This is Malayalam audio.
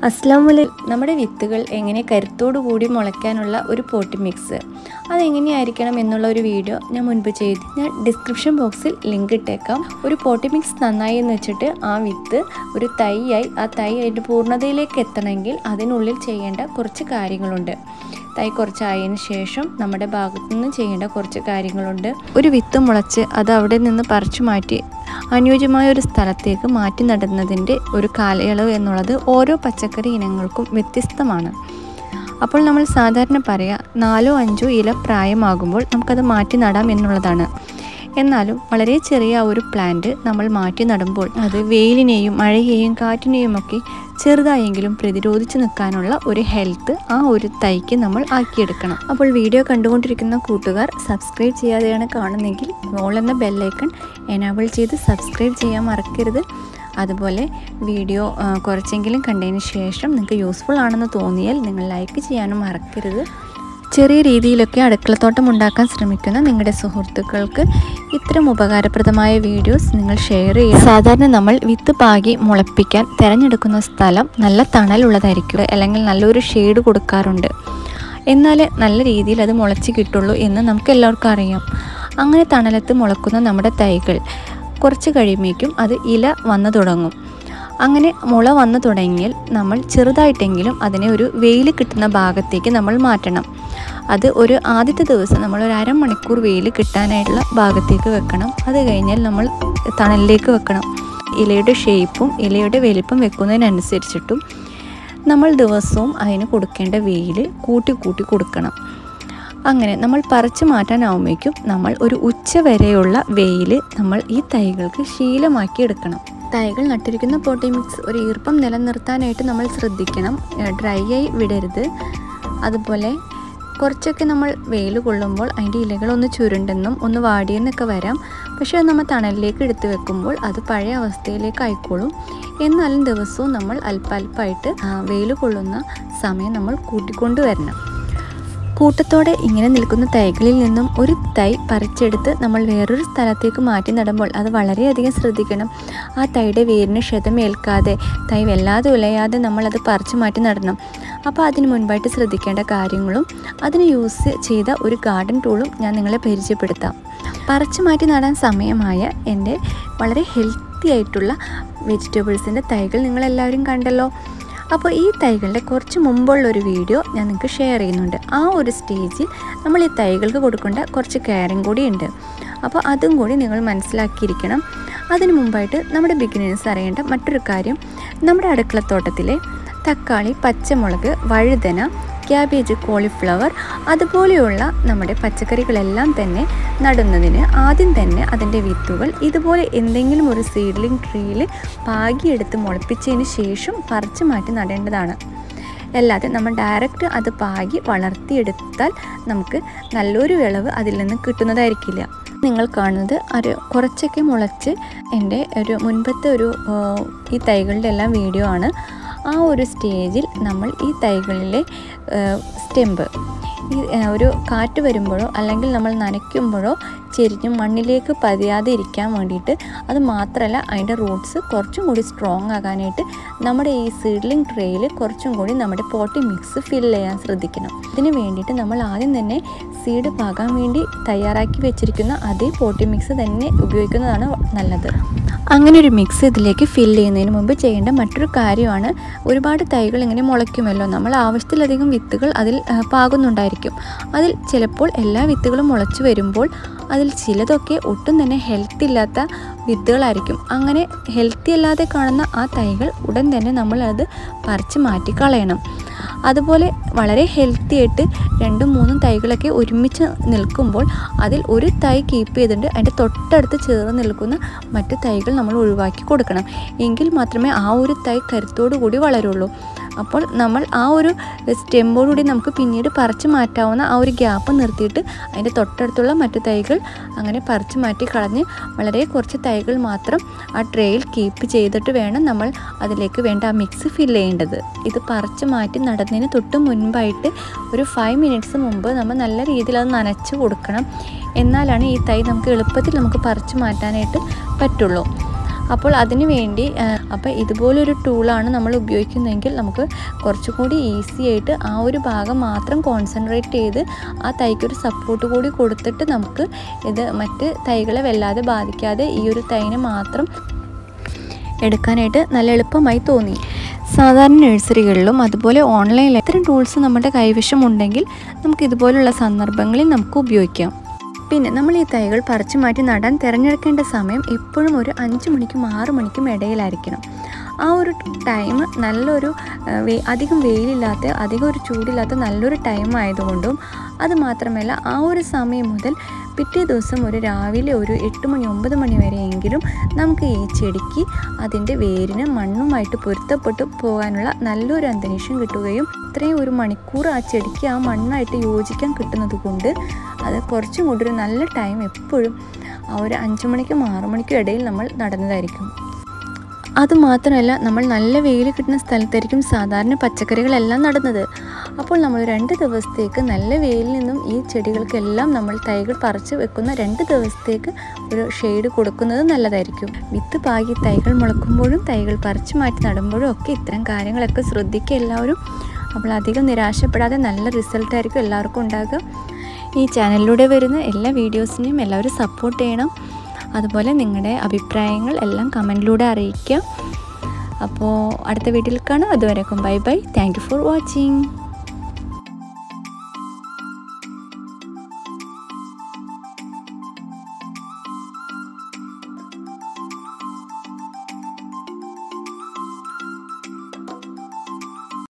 അസ്ലാം വലൈ നമ്മുടെ വിത്തുകൾ എങ്ങനെ കരുത്തോടു കൂടി മുളയ്ക്കാനുള്ള ഒരു പോട്ടി മിക്സ് അതെങ്ങനെയായിരിക്കണം എന്നുള്ള ഒരു വീഡിയോ ഞാൻ മുൻപ് ചെയ്തു ഞാൻ ഡിസ്ക്രിപ്ഷൻ ബോക്സിൽ ലിങ്ക് ഇട്ടേക്കാം ഒരു പോട്ടി മിക്സ് നന്നായി എന്ന് വെച്ചിട്ട് ആ വിത്ത് ഒരു തൈയായി ആ തൈ അതിൻ്റെ പൂർണ്ണതയിലേക്ക് എത്തണമെങ്കിൽ അതിനുള്ളിൽ ചെയ്യേണ്ട കുറച്ച് കാര്യങ്ങളുണ്ട് തൈ കുറച്ചായതിനു ശേഷം നമ്മുടെ ഭാഗത്തു നിന്ന് ചെയ്യേണ്ട കുറച്ച് കാര്യങ്ങളുണ്ട് ഒരു വിത്ത് മുളച്ച് അത് അവിടെ നിന്ന് പറിച്ചു മാറ്റി അനുയോജ്യമായ ഒരു സ്ഥലത്തേക്ക് മാറ്റി നടുന്നതിൻ്റെ ഒരു കാലയളവ് എന്നുള്ളത് ഓരോ പച്ചക്കറി ഇനങ്ങൾക്കും വ്യത്യസ്തമാണ് അപ്പോൾ നമ്മൾ സാധാരണ പറയുക നാലോ അഞ്ചോ ഇല പ്രായമാകുമ്പോൾ നമുക്കത് മാറ്റി നടാം എന്നുള്ളതാണ് എന്നാലും വളരെ ചെറിയ ഒരു പ്ലാന്റ് നമ്മൾ മാറ്റി നടുമ്പോൾ അത് വെയിലിനെയും മഴയെയും കാറ്റിനെയും ഒക്കെ ചെറുതായെങ്കിലും പ്രതിരോധിച്ച് നിൽക്കാനുള്ള ഒരു ഹെൽത്ത് ആ ഒരു തൈക്ക് നമ്മൾ ആക്കിയെടുക്കണം അപ്പോൾ വീഡിയോ കണ്ടുകൊണ്ടിരിക്കുന്ന കൂട്ടുകാർ സബ്സ്ക്രൈബ് ചെയ്യാതെയാണ് കാണുന്നതെങ്കിൽ മോൾ എന്ന ബെല്ലൈക്കൺ എനാബിൾ ചെയ്ത് സബ്സ്ക്രൈബ് ചെയ്യാൻ മറക്കരുത് അതുപോലെ വീഡിയോ ആ, കുറച്ചെങ്കിലും കണ്ടതിന് ശേഷം നിങ്ങൾക്ക് യൂസ്ഫുൾ ആണെന്ന് തോന്നിയാൽ നിങ്ങൾ ലൈക്ക് ചെയ്യാനും മറക്കരുത് ചെറിയ രീതിയിലൊക്കെ അടുക്കളത്തോട്ടം ഉണ്ടാക്കാൻ ശ്രമിക്കുന്ന നിങ്ങളുടെ സുഹൃത്തുക്കൾക്ക് ഇത്തരം ഉപകാരപ്രദമായ വീഡിയോസ് നിങ്ങൾ ഷെയർ ചെയ്യുക സാധാരണ നമ്മൾ വിത്ത് പാകി മുളപ്പിക്കാൻ തിരഞ്ഞെടുക്കുന്ന സ്ഥലം നല്ല തണലുള്ളതായിരിക്കും അല്ലെങ്കിൽ നല്ലൊരു ഷെയ്ഡ് കൊടുക്കാറുണ്ട് എന്നാൽ നല്ല രീതിയിൽ അത് മുളച്ച് കിട്ടുള്ളൂ എന്ന് നമുക്ക് എല്ലാവർക്കും അറിയാം അങ്ങനെ തണലത്ത് മുളക്കുന്ന നമ്മുടെ തൈകൾ കുറച്ച് കഴിയുമ്പോഴേക്കും അത് ഇല വന്നു തുടങ്ങും അങ്ങനെ മുള വന്നു തുടങ്ങിയാൽ നമ്മൾ ചെറുതായിട്ടെങ്കിലും അതിനെ ഒരു വെയിൽ കിട്ടുന്ന ഭാഗത്തേക്ക് നമ്മൾ മാറ്റണം അത് ഒരു ആദ്യത്തെ ദിവസം നമ്മൾ ഒരു അരമണിക്കൂർ വെയിൽ കിട്ടാനായിട്ടുള്ള ഭാഗത്തേക്ക് വെക്കണം അത് കഴിഞ്ഞാൽ നമ്മൾ തണലിലേക്ക് വെക്കണം ഇലയുടെ ഷേപ്പും ഇലയുടെ വലിപ്പം വെക്കുന്നതിനനുസരിച്ചിട്ടും നമ്മൾ ദിവസവും അതിന് കൊടുക്കേണ്ട വെയിൽ കൂട്ടി കൂട്ടി കൊടുക്കണം അങ്ങനെ നമ്മൾ പറിച്ചു മാറ്റാനാവുമ്പോഴേക്കും നമ്മൾ ഒരു ഉച്ച വരെയുള്ള വെയിൽ നമ്മൾ ഈ തൈകൾക്ക് ശീലമാക്കി എടുക്കണം തൈകൾ നട്ടിരിക്കുന്ന പോട്ടി മിക്സ് ഒരു ഈർപ്പം നിലനിർത്താനായിട്ട് നമ്മൾ ശ്രദ്ധിക്കണം ഡ്രൈ ആയി വിടരുത് അതുപോലെ കുറച്ചൊക്കെ നമ്മൾ വെയിൽ കൊള്ളുമ്പോൾ അതിൻ്റെ ഇലകളൊന്ന് ചുരുണ്ടെന്നും ഒന്ന് വാടിയെന്നൊക്കെ വരാം പക്ഷേ അത് നമ്മൾ തണലിലേക്ക് എടുത്ത് വെക്കുമ്പോൾ അത് പഴയ അവസ്ഥയിലേക്ക് ആയിക്കോളും എന്നാലും ദിവസവും നമ്മൾ അല്പാൽപ്പായിട്ട് വെയിൽ കൊള്ളുന്ന സമയം നമ്മൾ കൂട്ടിക്കൊണ്ട് വരണം കൂട്ടത്തോടെ ഇങ്ങനെ നിൽക്കുന്ന തൈകളിൽ നിന്നും ഒരു തൈ പറിച്ചെടുത്ത് നമ്മൾ വേറൊരു സ്ഥലത്തേക്ക് മാറ്റി നടുമ്പോൾ അത് വളരെയധികം ശ്രദ്ധിക്കണം ആ തൈയുടെ വേരിന് ക്ഷതമേൽക്കാതെ തൈ വല്ലാതെ ഉലയാതെ നമ്മളത് പറിച്ചു മാറ്റി നടണം അപ്പോൾ അതിന് മുൻപായിട്ട് ശ്രദ്ധിക്കേണ്ട കാര്യങ്ങളും അതിന് യൂസ് ചെയ്ത ഒരു ഗാർഡൻ ടൂളും ഞാൻ നിങ്ങളെ പരിചയപ്പെടുത്താം പറിച്ചു മാറ്റി നടാൻ സമയമായ എൻ്റെ വളരെ ഹെൽത്തി ആയിട്ടുള്ള വെജിറ്റബിൾസിൻ്റെ തൈകൾ നിങ്ങളെല്ലാവരും കണ്ടല്ലോ അപ്പോൾ ഈ തൈകളുടെ കുറച്ച് മുമ്പുള്ള ഒരു വീഡിയോ ഞാൻ നിങ്ങൾക്ക് ഷെയർ ചെയ്യുന്നുണ്ട് ആ ഒരു സ്റ്റേജിൽ നമ്മൾ ഈ തൈകൾക്ക് കൊടുക്കേണ്ട കുറച്ച് കെയറിങ് കൂടി ഉണ്ട് അപ്പോൾ അതും കൂടി നിങ്ങൾ മനസ്സിലാക്കിയിരിക്കണം അതിനു മുമ്പായിട്ട് നമ്മുടെ ബിഗിനേഴ്സ് അറിയേണ്ട മറ്റൊരു കാര്യം നമ്മുടെ അടുക്കളത്തോട്ടത്തിലെ തക്കാളി പച്ചമുളക് വഴുതന ക്യാബേജ് കോളിഫ്ലവർ അതുപോലെയുള്ള നമ്മുടെ പച്ചക്കറികളെല്ലാം തന്നെ നടുന്നതിന് ആദ്യം തന്നെ അതിൻ്റെ വിത്തുകൾ ഇതുപോലെ എന്തെങ്കിലും ഒരു സീഡ്ലിംഗ് ട്രീയിൽ പാകിയെടുത്ത് മുളപ്പിച്ചതിന് ശേഷം പറിച്ചു മാറ്റി നടേണ്ടതാണ് അല്ലാതെ നമ്മൾ ഡയറക്റ്റ് അത് പാകി വളർത്തിയെടുത്താൽ നമുക്ക് നല്ലൊരു വിളവ് അതിൽ നിന്ന് കിട്ടുന്നതായിരിക്കില്ല നിങ്ങൾ കാണുന്നത് ഒരു കുറച്ചൊക്കെ മുളച്ച് എൻ്റെ ഒരു മുൻപത്തെ ഒരു ആ, ഈ തൈകളുടെ എല്ലാം വീഡിയോ ആണ് ആ ഒരു സ്റ്റേജിൽ നമ്മൾ ഈ തൈകളിലെ സ്റ്റെമ്പ് ഈ ആ, ഒരു കാറ്റ് വരുമ്പോഴോ അല്ലെങ്കിൽ നമ്മൾ നനയ്ക്കുമ്പോഴോ ചെരിഞ്ഞ് മണ്ണിലേക്ക് പതിയാതെ ഇരിക്കാൻ വേണ്ടിയിട്ട് അത് മാത്രമല്ല അതിൻ്റെ റൂട്ട്സ് കുറച്ചും കൂടി സ്ട്രോങ് ആകാനായിട്ട് നമ്മുടെ ഈ സീഡ്ലിംഗ് ട്രേയിൽ കുറച്ചും കൂടി നമ്മുടെ പോട്ടി മിക്സ് ഫിൽ ചെയ്യാൻ ശ്രദ്ധിക്കണം ഇതിന് വേണ്ടിയിട്ട് നമ്മൾ ആദ്യം തന്നെ സീഡ് പാകാൻ വേണ്ടി തയ്യാറാക്കി വെച്ചിരിക്കുന്ന അതേ പോട്ടി മിക്സ് തന്നെ ഉപയോഗിക്കുന്നതാണ് നല്ലത് അങ്ങനെ ഒരു മിക്സ് ഇതിലേക്ക് ഫിൽ ചെയ്യുന്നതിന് മുമ്പ് ചെയ്യേണ്ട മറ്റൊരു കാര്യമാണ് ഒരുപാട് തൈകൾ ഇങ്ങനെ മുളയ്ക്കുമല്ലോ നമ്മൾ ആവശ്യത്തിലധികം വിത്തുകൾ അതിൽ ആ, പാകുന്നുണ്ടായിരിക്കും അതിൽ ചിലപ്പോൾ എല്ലാ വിത്തുകളും മുളച്ചു വരുമ്പോൾ അതിൽ ചിലതൊക്കെ ഒട്ടും തന്നെ ഹെൽത്ത് ഇല്ലാത്ത വിത്തുകളായിരിക്കും അങ്ങനെ ഹെൽത്തി അല്ലാതെ കാണുന്ന ആ തൈകൾ ഉടൻ തന്നെ നമ്മൾ അത് പറിച്ച് മാറ്റി കളയണം അതുപോലെ വളരെ ഹെൽത്തി ആയിട്ട് രണ്ടും മൂന്നും തൈകളൊക്കെ ഒരുമിച്ച് നിൽക്കുമ്പോൾ അതിൽ ഒരു തൈ കീപ്പ് ചെയ്തിട്ട് അതിൻ്റെ തൊട്ടടുത്ത് ചേർന്ന് നിൽക്കുന്ന മറ്റു തൈകൾ നമ്മൾ ഒഴിവാക്കി കൊടുക്കണം എങ്കിൽ മാത്രമേ ആ ഒരു തൈ കരുത്തോടു കൂടി വളരുള്ളൂ അപ്പോൾ നമ്മൾ ആ ഒരു സ്റ്റെമ്പോടുകൂടി നമുക്ക് പിന്നീട് പറിച്ചു മാറ്റാവുന്ന ആ ഒരു ഗ്യാപ്പ് നിർത്തിയിട്ട് അതിൻ്റെ തൊട്ടടുത്തുള്ള മറ്റു തൈകൾ അങ്ങനെ പറിച്ചു മാറ്റി കളഞ്ഞ് വളരെ കുറച്ച് തൈകൾ മാത്രം ആ ട്രേയിൽ കീപ്പ് ചെയ്തിട്ട് വേണം നമ്മൾ അതിലേക്ക് വേണ്ട ആ മിക്സ് ഫില്ല് ചെയ്യേണ്ടത് ഇത് പറിച്ചു മാറ്റി നടന്നതിന് തൊട്ട് മുൻപായിട്ട് ഒരു ഫൈവ് മിനിറ്റ്സ് മുമ്പ് നമ്മൾ നല്ല രീതിയിൽ അത് നനച്ച് കൊടുക്കണം എന്നാലാണ് ഈ തൈ നമുക്ക് എളുപ്പത്തിൽ നമുക്ക് പറിച്ചു മാറ്റാനായിട്ട് പറ്റുള്ളൂ അപ്പോൾ അതിന് വേണ്ടി അപ്പോൾ ഇതുപോലൊരു ടൂളാണ് നമ്മൾ ഉപയോഗിക്കുന്നതെങ്കിൽ നമുക്ക് കുറച്ചുകൂടി ഈസി ആയിട്ട് ആ ഒരു ഭാഗം മാത്രം കോൺസെൻട്രേറ്റ് ചെയ്ത് ആ തൈക്കൊരു സപ്പോർട്ട് കൂടി കൊടുത്തിട്ട് നമുക്ക് ഇത് മറ്റ് തൈകളെ വല്ലാതെ ബാധിക്കാതെ ഈ ഒരു തൈനെ മാത്രം എടുക്കാനായിട്ട് നല്ല എളുപ്പമായി തോന്നി സാധാരണ നഴ്സറികളിലും അതുപോലെ ഓൺലൈനിലും ഇത്തരം ടൂൾസ് നമ്മുടെ കൈവശം ഉണ്ടെങ്കിൽ നമുക്ക് ഇതുപോലുള്ള സന്ദർഭങ്ങളിൽ നമുക്ക് ഉപയോഗിക്കാം പിന്നെ നമ്മൾ ഈ തൈകൾ പറിച്ചു മാറ്റി നടാൻ തിരഞ്ഞെടുക്കേണ്ട സമയം എപ്പോഴും ഒരു അഞ്ച് മണിക്കും ആറ് മണിക്കും ഇടയിലായിരിക്കണം ആ ഒരു ടൈം നല്ലൊരു വേ അധികം വെയിലില്ലാത്ത അധികം ഒരു ചൂടില്ലാത്ത നല്ലൊരു ടൈം ആയതുകൊണ്ടും അത് മാത്രമല്ല ആ ഒരു സമയം മുതൽ പിറ്റേ ദിവസം ഒരു രാവിലെ ഒരു എട്ട് മണി ഒമ്പത് മണി വരെയെങ്കിലും നമുക്ക് ഈ ചെടിക്ക് അതിൻ്റെ വേരിന് മണ്ണുമായിട്ട് പൊരുത്തപ്പെട്ട് പോകാനുള്ള നല്ലൊരു അന്തരീക്ഷം കിട്ടുകയും ഇത്രയും ഒരു മണിക്കൂർ ആ ചെടിക്ക് ആ മണ്ണായിട്ട് യോജിക്കാൻ കിട്ടുന്നത് കൊണ്ട് അത് കുറച്ചും കൂടി ഒരു നല്ല ടൈം എപ്പോഴും ആ ഒരു അഞ്ച് മണിക്കും ആറു മണിക്കും ഇടയിൽ നമ്മൾ നടന്നതായിരിക്കും അതുമാത്രമല്ല നമ്മൾ നല്ല വെയിൽ കിട്ടുന്ന സ്ഥലത്തായിരിക്കും സാധാരണ പച്ചക്കറികളെല്ലാം നടുന്നത് അപ്പോൾ നമ്മൾ രണ്ട് ദിവസത്തേക്ക് നല്ല വെയിലിൽ നിന്നും ഈ ചെടികൾക്കെല്ലാം നമ്മൾ തൈകൾ പറിച്ച് വെക്കുന്ന രണ്ട് ദിവസത്തേക്ക് ഒരു ഷെയ്ഡ് കൊടുക്കുന്നത് നല്ലതായിരിക്കും വിത്ത് പാകി തൈകൾ മുളക്കുമ്പോഴും തൈകൾ പറിച്ചു മാറ്റി നടുമ്പോഴും ഒക്കെ ഇത്തരം കാര്യങ്ങളൊക്കെ ശ്രദ്ധിക്കുക എല്ലാവരും അപ്പോൾ അധികം നിരാശപ്പെടാതെ നല്ല റിസൾട്ടായിരിക്കും എല്ലാവർക്കും ഉണ്ടാകുക ഈ ചാനലിലൂടെ വരുന്ന എല്ലാ വീഡിയോസിനെയും എല്ലാവരും സപ്പോർട്ട് ചെയ്യണം അതുപോലെ നിങ്ങളുടെ അഭിപ്രായങ്ങൾ എല്ലാം കമൻറ്റിലൂടെ അറിയിക്കുക അപ്പോൾ അടുത്ത വീഡിയോയിൽ കാണാം അതുവരെക്കും bye bye thank you for watching